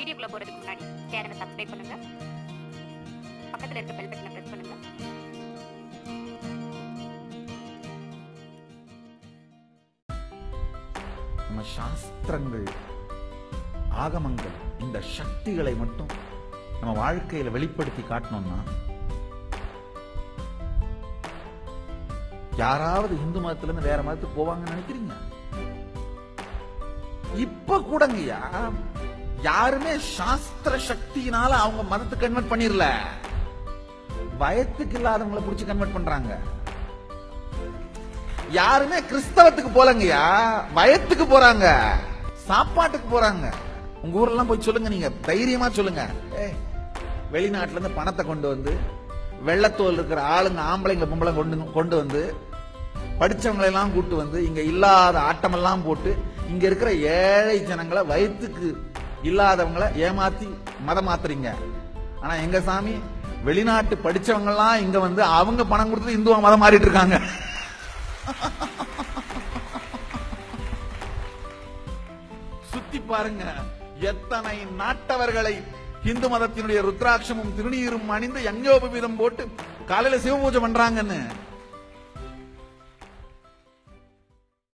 வீடியோக்குள்ள போறதுக்கு முன்னாடி சேனலை சப்ஸ்கிரைப் பண்ணுங்க பக்கத்துல இருக்க பெல் பட்டனை பிரஸ் பண்ணுங்க நம்ம சாஸ்திரங்கள் ஆகமங்கள் இந்த சக்திகளை மட்டும் நம்ம வாழ்க்கையில வெளிப்படுத்தி காட்டணும்னா யாராவது இந்து மதத்துல இருந்து வேற மதத்துக்கு போவாங்கன்னு நினைக்கிறீங்க இப்ப கூடங்கய்யா யாருமே சாஸ்திர சக்தியினால அவங்க மதத்தை கன்வெர்ட் பண்ணிரல பயத்துக்கு இல்லாதவங்களை புடிச்சு கன்வெர்ட் பண்றாங்க யாருமே கிறிஸ்தவத்துக்கு போலங்கய்யா பயத்துக்கு போறாங்க சாப்பாட்டுக்கு போறாங்க உங்க ஊர்ல எல்லாம் போய் சொல்லுங்க நீங்க தைரியமா சொல்லுங்க ஏய், வெளிநாட்டுல இருந்து பணத்தை கொண்டு வந்து வெள்ளத்தோல் இருக்கிற ஆளுங்க ஆம்பளைங்க பொம்பளை கொண்டு கொண்டு வந்து படிச்சவங்களை எல்லாம் கூட்டு வந்து இங்க இல்லாத ஆட்டமெல்லாம் போட்டு இங்க இருக்கிற ஏழை ஜனங்களை வயிற்றுக்கு இல்லாதவங்களை ஏமாத்தி மதம் மாத்துறீங்க ஆனா எங்க சாமி வெளிநாட்டு படிச்சவங்க எல்லாம் இங்க வந்து அவங்க பணம் கொடுத்து இந்துவா மதம் மாறிட்டு இருக்காங்க சுத்தி பாருங்க எத்தனை நாட்டவர்களை இந்து மதத்தினுடைய ருத்ராட்சமும் திருநீரும் அணிந்து யஞ்ஞோபவீதம் போட்டு காலையில சிவபூஜை பண்றாங்கன்னு